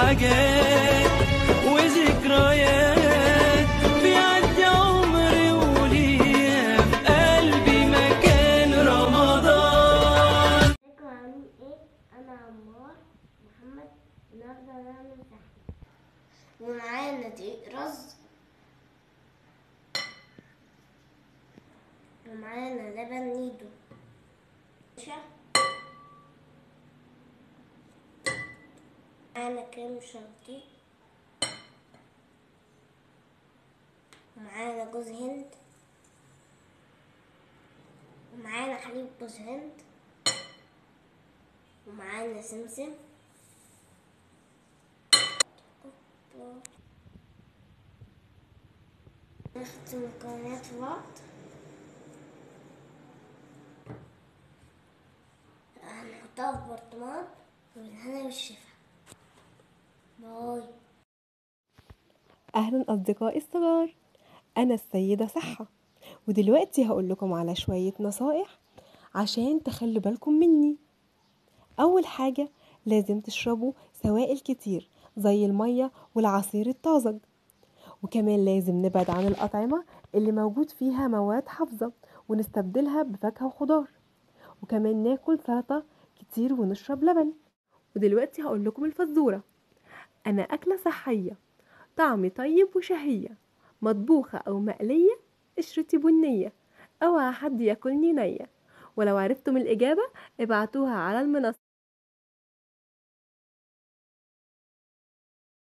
حاجات وذكريات بيعدي عمري وليا في قلبي مكان رمضان ازيكم عاملين ايه انا عمار محمد النهارده هنعمل سحلة ومعانا دقيق رز ومعانا لبن نيدو شا. معانا كريم شانتيه ومعانا جوز هند ومعانا حليب جوز هند ومعانا سمسم نحط المكونات في بعض هنحطها في برطمان والهنا والشفا باي أهلا أصدقائي الصغار أنا السيدة صحة ودلوقتي هقول لكم على شوية نصائح عشان تخلوا بالكم مني أول حاجة لازم تشربوا سوائل كتير زي المية والعصير الطازج وكمان لازم نبعد عن الأطعمة اللي موجود فيها مواد حافظة ونستبدلها بفاكهة وخضار وكمان ناكل سلطة كتير ونشرب لبن ودلوقتي هقول لكم الفزورة أنا أكلة صحية طعمي طيب وشهية مطبوخة أو مقلية قشرتي بنية أوعى حد ياكلني نية ولو عرفتم الإجابة ابعتوها على المنصة